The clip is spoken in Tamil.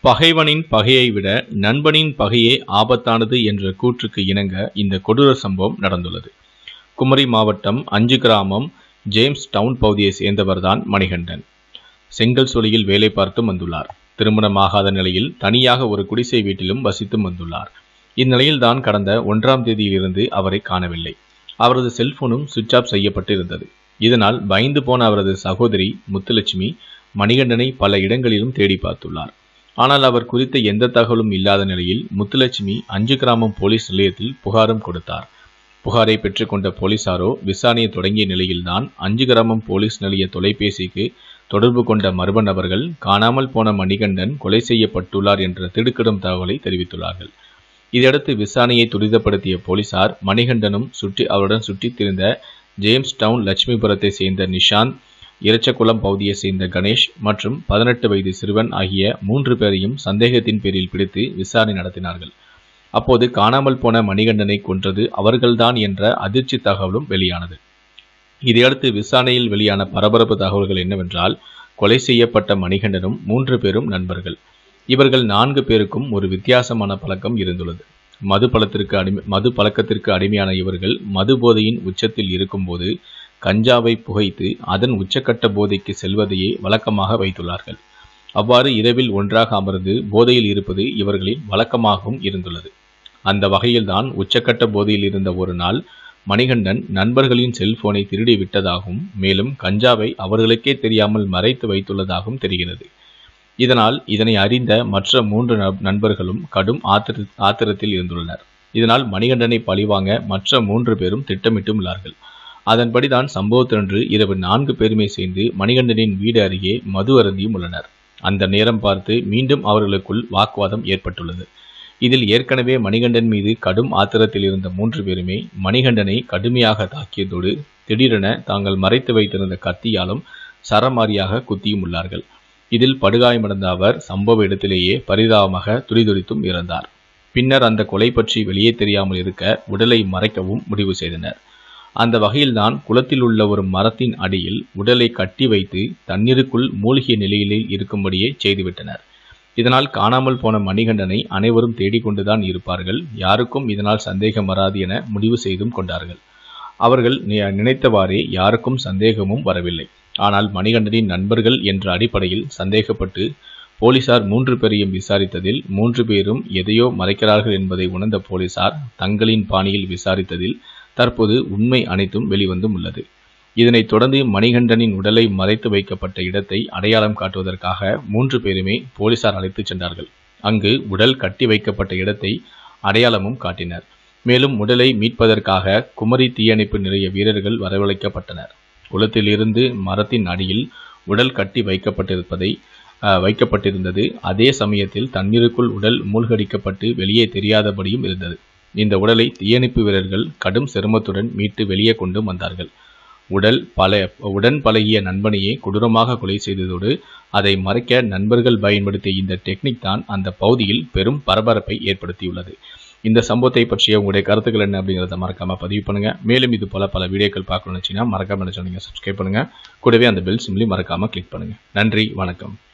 பகைவனின் பகையை விட நண்பனின் பகையே ஆபத்தானது என்ற கூற்றுக்கு இணங்க இந்த கொடூர சம்பவம் நடந்துள்ளது குமரி மாவட்டம் அஞ்சு கிராமம் ஜேம்ஸ் டவுன் பகுதியை சேர்ந்தவர்தான் மணிகண்டன் செங்கல் சூளையில் வேலை பார்த்து வந்துள்ளார் திருமணமாகாத நிலையில் தனியாக ஒரு குடிசை வீட்டிலும் வசித்து வந்துள்ளார் இந்நிலையில்தான் கடந்த ஒன்றாம் தேதியிலிருந்து அவரை காணவில்லை அவரது செல்போனும் சுவிட்ச் ஆஃப் செய்யப்பட்டு இருந்தது இதனால் பயந்து போன அவரது சகோதரி முத்துலட்சுமி மணிகண்டனை பல இடங்களிலும் தேடி பார்த்துள்ளார் ஆனால் அவர் குறித்த எந்த தகவலும் இல்லாத நிலையில் முத்துலட்சுமி அஞ்சு கிராமம் போலீஸ் நிலையத்தில் புகாரும் கொடுத்தார் புகாரை பெற்றுக்கொண்ட போலீசாரோ விசாரணையை தொடங்கிய நிலையில்தான் அஞ்சு கிராமம் போலீஸ் நிலைய தொலைபேசிக்கு தொடர்பு கொண்ட மர்ம நபர்கள் காணாமல் போன மணிகண்டன் கொலை செய்யப்பட்டுள்ளார் என்ற திடுக்கிடும் தகவலை தெரிவித்துள்ளார்கள் இதையடுத்து விசாரணையை துரிதப்படுத்திய போலீசார் மணிகண்டனும் சுற்றி அவருடன் சுற்றித் திரிந்த ஜேம்ஸ் டவுன் லட்சுமிபுரத்தை சேர்ந்த நிஷாந்த் இறச்சக்குளம் பகுதியை சேர்ந்த கணேஷ் மற்றும் பதினெட்டு வயது சிறுவன் ஆகிய மூன்று பேரையும் சந்தேகத்தின் பேரில் பிடித்து விசாரணை நடத்தினார்கள் அப்போது காணாமல் போன மணிகண்டனை கொன்றது அவர்கள்தான் என்ற அதிர்ச்சி தகவலும் வெளியானது இதையடுத்து விசாரணையில் வெளியான பரபரப்பு தகவல்கள் என்னவென்றால் கொலை செய்யப்பட்ட மணிகண்டனும் மூன்று பேரும் நண்பர்கள் இவர்கள் நான்கு பேருக்கும் ஒரு வித்தியாசமான பழக்கம் இருந்துள்ளது மது பழத்திற்கு அடிமை மது பழக்கத்திற்கு அடிமையான இவர்கள் மது போதையின் உச்சத்தில் இருக்கும்போது கஞ்சாவை புகைத்து அதன் உச்சக்கட்ட போதைக்கு செல்வதையே வழக்கமாக வைத்துள்ளார்கள் அவ்வாறு இரவில் ஒன்றாக அமர்ந்து போதையில் இருப்பது இவர்களின் வழக்கமாகவும் இருந்துள்ளது அந்த வகையில்தான் உச்சக்கட்ட போதையில் இருந்த ஒரு நாள் மணிகண்டன் நண்பர்களின் செல்போனை திருடி விட்டதாகவும் மேலும் கஞ்சாவை அவர்களுக்கே தெரியாமல் மறைத்து வைத்துள்ளதாகவும் தெரிகிறது இதனால் இதனை அறிந்த மற்ற மூன்று நண்பர்களும் கடும் ஆத்திர ஆத்திரத்தில் இருந்துள்ளனர் இதனால் மணிகண்டனை பழிவாங்க மற்ற மூன்று பேரும் திட்டமிட்டுள்ளார்கள் அதன்படிதான் சம்பவத்தன்று இரவு நான்கு பேருமே சேர்ந்து மணிகண்டனின் வீடு அருகே மது அருந்தியும் உள்ளனர் அந்த நேரம் பார்த்து மீண்டும் அவர்களுக்குள் வாக்குவாதம் ஏற்பட்டுள்ளது இதில் ஏற்கனவே மணிகண்டன் மீது கடும் ஆத்திரத்தில் இருந்த மூன்று பேருமே மணிகண்டனை கடுமையாக தாக்கியதோடு திடீரென தாங்கள் மறைத்து வைத்திருந்த கத்தியாலும் சரமாரியாக குத்தியும் உள்ளார்கள் இதில் படுகாயமடைந்த அவர் சம்பவ இடத்திலேயே பரிதாபமாக துடிதுடித்தும் இறந்தார் பின்னர் அந்த கொலை பற்றி வெளியே தெரியாமல் இருக்க உடலை மறைக்கவும் முடிவு செய்தனர் அந்த வகையில்தான் குளத்தில் உள்ள ஒரு மரத்தின் அடியில் உடலை கட்டி வைத்து தண்ணீருக்குள் மூழ்கிய நிலையிலில் இருக்கும்படியே செய்துவிட்டனர் இதனால் காணாமல் போன மணிகண்டனை அனைவரும் தேடிக்கொண்டுதான் இருப்பார்கள் யாருக்கும் இதனால் சந்தேகம் வராது என முடிவு செய்தும் கொண்டார்கள் அவர்கள் நினைத்தவாறே யாருக்கும் சந்தேகமும் வரவில்லை ஆனால் மணிகண்டனின் நண்பர்கள் என்ற அடிப்படையில் சந்தேகப்பட்டு போலீசார் மூன்று பேரையும் விசாரித்ததில் மூன்று பேரும் எதையோ மறைக்கிறார்கள் என்பதை உணர்ந்த போலீசார் தங்களின் பாணியில் விசாரித்ததில் தற்போது உண்மை அனைத்தும் வெளிவந்தும் உள்ளது இதனைத் தொடர்ந்து மணிகண்டனின் உடலை மறைத்து வைக்கப்பட்ட இடத்தை அடையாளம் காட்டுவதற்காக மூன்று பேருமே போலீசார் அழைத்துச் சென்றார்கள் அங்கு உடல் கட்டி வைக்கப்பட்ட இடத்தை அடையாளமும் காட்டினர் மேலும் உடலை மீட்பதற்காக குமரி தீயணைப்பு நிலைய வீரர்கள் வரவழைக்கப்பட்டனர் குளத்திலிருந்து மரத்தின் அடியில் உடல் கட்டி வைக்கப்பட்டிருப்பதை வைக்கப்பட்டிருந்தது அதே சமயத்தில் தண்ணீருக்குள் உடல் மூழ்கடிக்கப்பட்டு வெளியே தெரியாதபடியும் இருந்தது இந்த உடலை தீயணைப்பு வீரர்கள் கடும் சிரமத்துடன் மீட்டு வெளியே கொண்டு வந்தார்கள் உடல் பல உடன் பழகிய நண்பனையே கொடூரமாக கொலை செய்ததோடு அதை மறைக்க நண்பர்கள் பயன்படுத்திய இந்த டெக்னிக் தான் அந்த பகுதியில் பெரும் பரபரப்பை ஏற்படுத்தியுள்ளது இந்த சம்பவத்தை பற்றிய உங்களுடைய கருத்துக்கள் என்ன அப்படிங்கிறத மறக்காம பதிவு பண்ணுங்க மேலும் இது போல பல வீடியோக்கள் பார்க்கணும்னு வச்சுன்னா மறக்காம நினைச்சா சப்ஸ்கிரைப் பண்ணுங்க கூடவே அந்த பெல் சிம்லையும் மறக்காம கிளிக் பண்ணுங்க நன்றி வணக்கம்